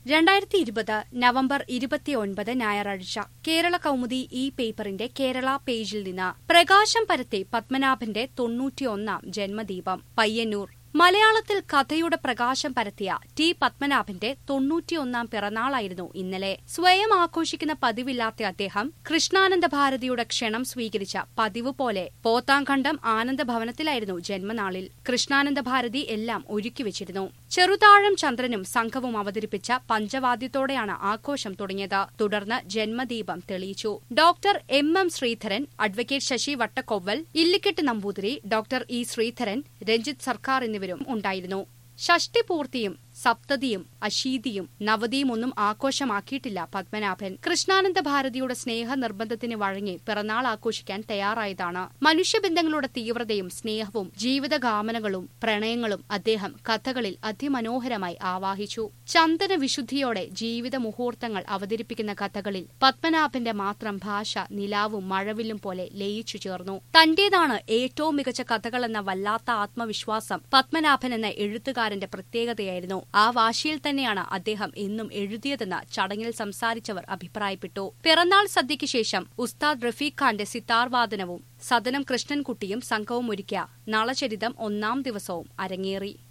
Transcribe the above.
രണ്ടായിരത്തി ഇരുപത് നവംബർ ഇരുപത്തിയൊൻപത് ഞായറാഴ്ച കേരള കൗമുദി ഈ പേപ്പറിന്റെ കേരള പേജിൽ നിന്ന് പ്രകാശം പരത്തി പത്മനാഭന്റെ തൊണ്ണൂറ്റിയൊന്നാം ജന്മദീപം പയ്യന്നൂർ മലയാളത്തിൽ കഥയുടെ പ്രകാശം പരത്തിയ ടി പത്മനാഭന്റെ തൊണ്ണൂറ്റിയൊന്നാം പിറന്നാളായിരുന്നു ഇന്നലെ സ്വയം ആഘോഷിക്കുന്ന പതിവില്ലാത്ത അദ്ദേഹം കൃഷ്ണാനന്ദ ഭാരതിയുടെ ക്ഷണം സ്വീകരിച്ച പതിവ് പോലെ പോത്താങ്കണ്ടം ആനന്ദഭവനത്തിലായിരുന്നു ജന്മനാളിൽ കൃഷ്ണാനന്ദ ഭാരതി എല്ലാം ഒരുക്കിവച്ചിരുന്നു ചെറുതാഴം ചന്ദ്രനും സംഘവും അവതരിപ്പിച്ച പഞ്ചവാദ്യത്തോടെയാണ് ആഘോഷം തുടങ്ങിയത് തുടർന്ന് ജന്മദീപം തെളിയിച്ചു doctor M M Sreedharan advocate Sasi Vattakovval Illikkettu Namboothiri doctor E Sreedharan Ranjith Sarkar എന്നിവരും ഉണ്ടായിരുന്നു ഷഷ്ടിപൂർത്തിയും സപ്തതിയും അശീതിയും നവതിയും ഒന്നും ആഘോഷമാക്കിയിട്ടില്ല പത്മനാഭൻ കൃഷ്ണാനന്ദ ഭാരതിയുടെ സ്നേഹ നിർബന്ധത്തിന് വഴങ്ങി പിറന്നാൾ ആഘോഷിക്കാൻ തയ്യാറായതാണ് മനുഷ്യബന്ധങ്ങളുടെ തീവ്രതയും സ്നേഹവും ജീവിതകാമനകളും പ്രണയങ്ങളും അദ്ദേഹം കഥകളിൽ അതിമനോഹരമായി ആവാഹിച്ചു ചന്ദന വിശുദ്ധിയോടെ ജീവിത മുഹൂർത്തങ്ങൾ അവതരിപ്പിക്കുന്ന കഥകളിൽ പത്മനാഭന്റെ മാത്രം ഭാഷ നിലാവും മഴവില്ലും പോലെ ലയിച്ചു ചേർന്നു തന്റേതാണ് ഏറ്റവും മികച്ച കഥകളെന്ന വല്ലാത്ത ആത്മവിശ്വാസം പത്മനാഭൻ എന്ന എഴുത്തുകാരന്റെ പ്രത്യേകതയായിരുന്നു ആ വാശിയിൽ തന്നെയാണ് അദ്ദേഹം എന്നും എഴുതിയതെന്ന് ചടങ്ങിൽ സംസാരിച്ചവർ അഭിപ്രായപ്പെട്ടു പിറന്നാൾ സദ്യയ്ക്ക് ശേഷം ഉസ്താദ് റഫീഖ് ഖാന്റെ സിത്താർ വാദനവും സദനം കൃഷ്ണൻകുട്ടിയും സംഘവും ഒരുക്കിയ നളചരിതം ഒന്നാം ദിവസവും അരങ്ങേറി